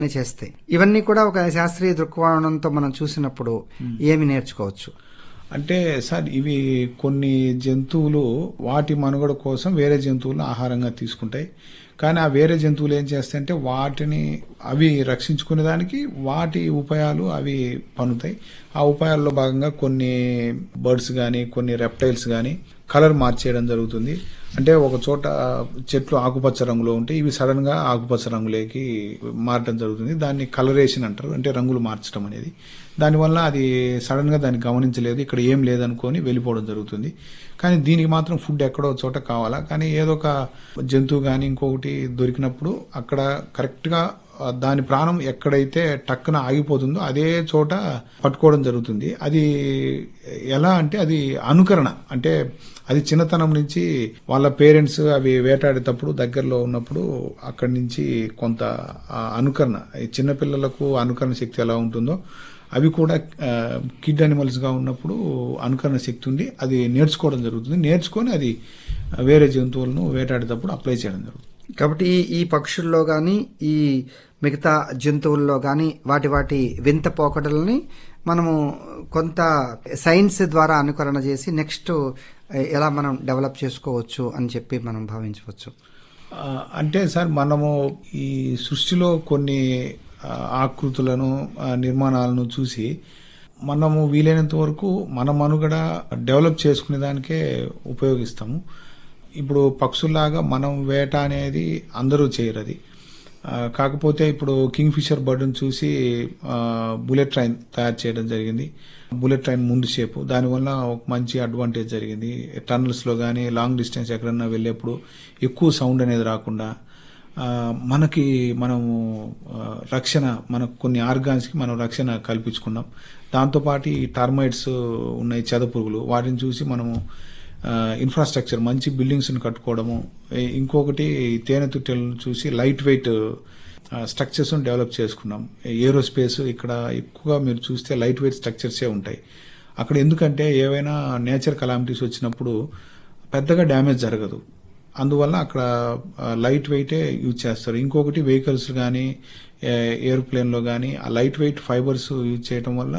అని చేస్తాయి ఇవన్నీ కూడా ఒక శాస్త్రీయ దృక్కోణంతో మనం చూసినప్పుడు ఏమి నేర్చుకోవచ్చు అంటే సార్ ఇవి కొన్ని జంతువులు వాటి మనుగడ కోసం వేరే జంతువులను ఆహారంగా తీసుకుంటాయి కానీ ఆ వేరే జంతువులు ఏం చేస్తాయంటే వాటిని అవి రక్షించుకునే దానికి వాటి ఉపాయాలు అవి పనుతాయి ఆ ఉపాయాల్లో భాగంగా కొన్ని బర్డ్స్ కానీ కొన్ని రెప్టైల్స్ కానీ కలర్ మార్చేయడం జరుగుతుంది అంటే ఒక చోట చెట్లు ఆకుపచ్చ రంగులో ఉంటే ఇవి సడన్ గా ఆకుపచ్చ రంగులోకి మారడం జరుగుతుంది దాన్ని కలరేషన్ అంటారు అంటే రంగులు మార్చడం అనేది దానివల్ల అది సడన్ గా దాన్ని గమనించలేదు ఇక్కడ ఏం లేదనుకొని వెళ్ళిపోవడం జరుగుతుంది కానీ దీనికి మాత్రం ఫుడ్ ఎక్కడో చోట కావాలా కానీ ఏదో ఒక జంతువు కానీ ఇంకొకటి దొరికినప్పుడు అక్కడ కరెక్ట్ గా ఆ, దాని ప్రాణం ఎక్కడైతే టక్కున ఆగిపోతుందో అదే చోట పట్టుకోవడం జరుగుతుంది అది ఎలా అంటే అది అనుకరణ అంటే అది చిన్నతనం నుంచి వాళ్ళ పేరెంట్స్ అవి వేటాడేటప్పుడు దగ్గరలో ఉన్నప్పుడు అక్కడి నుంచి కొంత ఆ, అనుకరణ ఈ చిన్నపిల్లలకు అనుకరణ శక్తి ఎలా ఉంటుందో అవి కూడా కిడ్ అనిమల్స్ గా ఉన్నప్పుడు అనుకరణ శక్తి ఉండి అది నేర్చుకోవడం జరుగుతుంది నేర్చుకొని అది వేరే జంతువులను వేటాడేటప్పుడు అప్లై చేయడం జరుగుతుంది కాబట్టి ఈ ఈ పక్షుల్లో గాని ఈ మిగతా జంతువుల్లో గాని వాటి వాటి వింత పోకడల్ని మనము కొంత సైన్స్ ద్వారా అనుకరణ చేసి నెక్స్ట్ ఎలా మనం డెవలప్ చేసుకోవచ్చు అని చెప్పి మనం భావించవచ్చు ఆ, అంటే సార్ మనము ఈ సృష్టిలో కొన్ని ఆ, ఆకృతులను ఆ, నిర్మాణాలను చూసి మనము వీలైనంత వరకు మన మనుగడ డెవలప్ చేసుకునే దానికే ఉపయోగిస్తాము ఇప్పుడు పక్షుల్లాగా మనం వేట అనేది అందరూ చేయరు అది ఆ, కాకపోతే ఇప్పుడు కింగ్ ఫిషర్ బర్డ్ని చూసి ఆ, బుల్లెట్ ట్రైన్ తయారు చేయడం జరిగింది బుల్లెట్ ట్రైన్ ముందు షేపు దానివల్ల ఒక మంచి అడ్వాంటేజ్ జరిగింది టన్నల్స్ లో కానీ లాంగ్ డిస్టెన్స్ ఎక్కడన్నా వెళ్ళేప్పుడు ఎక్కువ సౌండ్ అనేది రాకుండా ఆ, మనకి మనము ఆ, రక్షణ మనకు కొన్ని ఆర్గాన్స్ కి మనం రక్షణ కల్పించుకున్నాం దాంతోపాటు ఈ టర్మైట్స్ ఉన్నాయి చెదపురుగులు వాటిని చూసి మనము ఇన్ఫ్రాస్ట్రక్చర్ మంచి బిల్డింగ్స్ కట్టుకోవడము ఏ- ఇంకొకటి తేనె తుట్టెలను చూసి లైట్ వెయిట్ స్ట్రక్చర్స్ డెవలప్ చేసుకున్నాం ఏరోస్పేస్ ఇక్కడ ఎక్కువగా మీరు చూస్తే లైట్ వెయిట్ స్ట్రక్చర్సే ఉంటాయి అక్కడ ఎందుకంటే ఏవైనా నేచర్ కలామిటీస్ వచ్చినప్పుడు పెద్దగా డ్యామేజ్ జరగదు అందువల్ల అక్కడ లైట్ వెయిటే యూజ్ చేస్తారు ఇంకొకటి వెహికల్స్ కానీ ఎయిర్ప్లేన్లో కానీ ఆ లైట్ వెయిట్ ఫైబర్స్ యూజ్ చేయడం వల్ల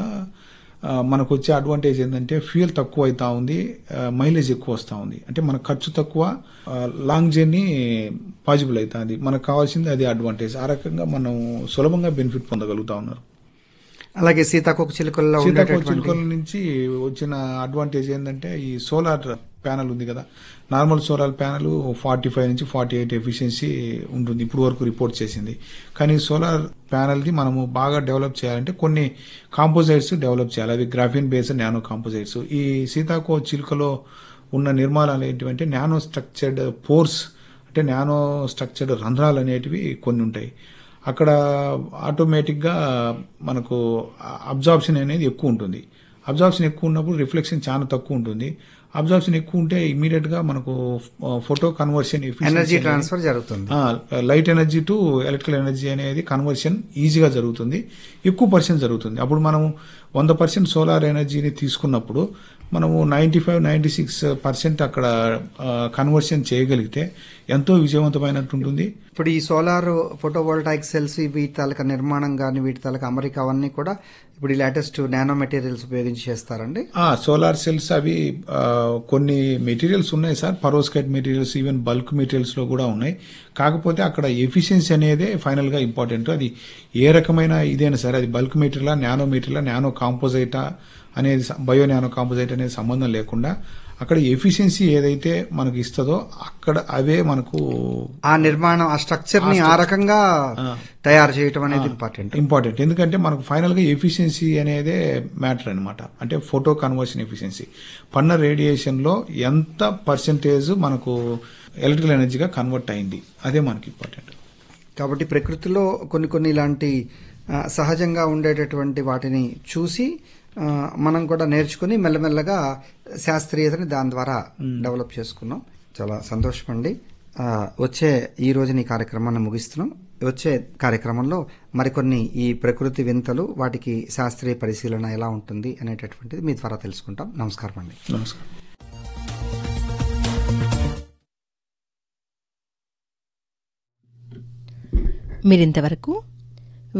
ఆ, మనకు వచ్చే అడ్వాంటేజ్ ఏంటంటే ఫ్యూయల్ తక్కువ అవుతా ఉంది మైలేజ్ ఎక్కువ వస్తూ ఉంది అంటే మన ఖర్చు తక్కువ ఆ, లాంగ్ జర్నీ పాసిబుల్ అవుతుంది మనకు కావాల్సింది అది అడ్వాంటేజ్ ఆ రకంగా మనం సులభంగా బెనిఫిట్ పొందగలుగుతా ఉన్నారు అలాగే సీతాకోక చిలుకల్లో సీతాకోక ఉండేటటువంటి చిలుకల నుంచి వచ్చిన అడ్వాంటేజ్ ఏంటంటే ఈ సోలార్ ప్యానల్ ఉంది కదా normal solar panel forty five నుంచి ఫార్టీ ఎయిట్ ఎఫిషియన్సీ ఉంటుంది ఇప్పుడు వరకు రిపోర్ట్ చేసింది కానీ సోలార్ ప్యానల్ది మనము బాగా డెవలప్ చేయాలంటే కొన్ని కాంపోజైట్స్ డెవలప్ చేయాలి అవి గ్రాఫిన్ బేస్డ్ నానో కాంపోజైట్స్ ఈ సీతాకో చిలుకలో ఉన్న నిర్మాణాలు ఏంటివంటే నానో స్ట్రక్చర్డ్ పోర్స్ అంటే నానో స్ట్రక్చర్డ్ రంధ్రాలు అనేటివి కొన్ని ఉంటాయి అక్కడ ఆటోమేటిక్గా మనకు అబ్జార్ప్షన్ అనేది ఎక్కువ ఉంటుంది అబ్జార్ప్షన్ ఎక్కువ ఉన్నప్పుడు రిఫ్లెక్షన్ చాలా తక్కువ ఉంటుంది అబ్జార్ప్షన్ ఎక్కువ ఉంటే ఇమీడియట్ గా మనకు ఫోటో కన్వర్షన్ ఎనర్జీ ట్రాన్స్ఫర్ జరుగుతుంది light energy to electrical energy అనేది కన్వర్షన్ ఈజీగా జరుగుతుంది ఎక్కువ పర్సెంట్ జరుగుతుంది అప్పుడు మనం వంద పర్సెంట్ సోలార్ ఎనర్జీని తీసుకున్నప్పుడు మనము ninety five ninety six percent అక్కడ కన్వర్షన్ చేయగలిగితే ఎంతో విజయవంతమైనట్టు ఉంటుంది ఇప్పుడు ఈ సోలార్ ఫోటోవోల్టాయిక్ సెల్స్ వీటి తాలూకా నిర్మాణం కానీ వీటి తాలూకా అమరిక అవన్నీ కూడా ఇప్పుడు ఈ లేటెస్ట్ నానో మెటీరియల్స్ ఉపయోగించి చేస్తారండి ఆ సోలార్ సెల్స్ అవి ఆ, కొన్ని మెటీరియల్స్ ఉన్నాయి sir perovskite materials even bulk materials లో కూడా ఉన్నాయి కాకపోతే అక్కడ ఎఫిషియన్సీ అనేదే ఫైనల్ గా ఇంపార్టెంట్ అది ఏ రకమైన ఇదైనా సరే అది bulk material nano material nano కాంపోజైటా అనేది బయో నానో కాంపోజైట్ అనేది సంబంధం లేకుండా అక్కడ ఎఫిషియన్సీ ఏదైతే మనకు ఇస్తుందో అక్కడ అవే మనకు ఆ నిర్మాణం ఆ స్ట్రక్చర్ ని ఆ రకంగా తయారు చేయటం అనేది ఇంపార్టెంట్ ఇంపార్టెంట్ ఎందుకంటే మనకు ఫైనల్ గా ఎఫిషియన్సీ అనేదే మ్యాటర్ అనమాట అంటే ఫోటో కన్వర్షన్ ఎఫిషియన్సీ పన్న రేడియేషన్ లో ఎంత పర్సెంటేజ్ మనకు ఎలక్ట్రికల్ ఎనర్జీగా కన్వర్ట్ అయింది అదే మనకి ఇంపార్టెంట్ కాబట్టి ప్రకృతిలో కొన్ని కొన్ని ఇలాంటి ఆ, సహజంగా ఉండేటటువంటి వాటిని చూసి ఆ, మనం కూడా నేర్చుకుని మెల్లమెల్లగా శాస్త్రీయతని దాని ద్వారా డెవలప్ చేసుకున్నాం చాలా సంతోషం అండి ఆ, వచ్చే ఈ రోజున ఈ కార్యక్రమాన్ని ముగిస్తున్నాం వచ్చే కార్యక్రమంలో మరికొన్ని ఈ ప్రకృతి వింతలు వాటికి శాస్త్రీయ పరిశీలన ఎలా ఉంటుంది అనేటటువంటిది మీ ద్వారా తెలుసుకుంటాం నమస్కారం అండి నమస్కారం మీరింతవరకు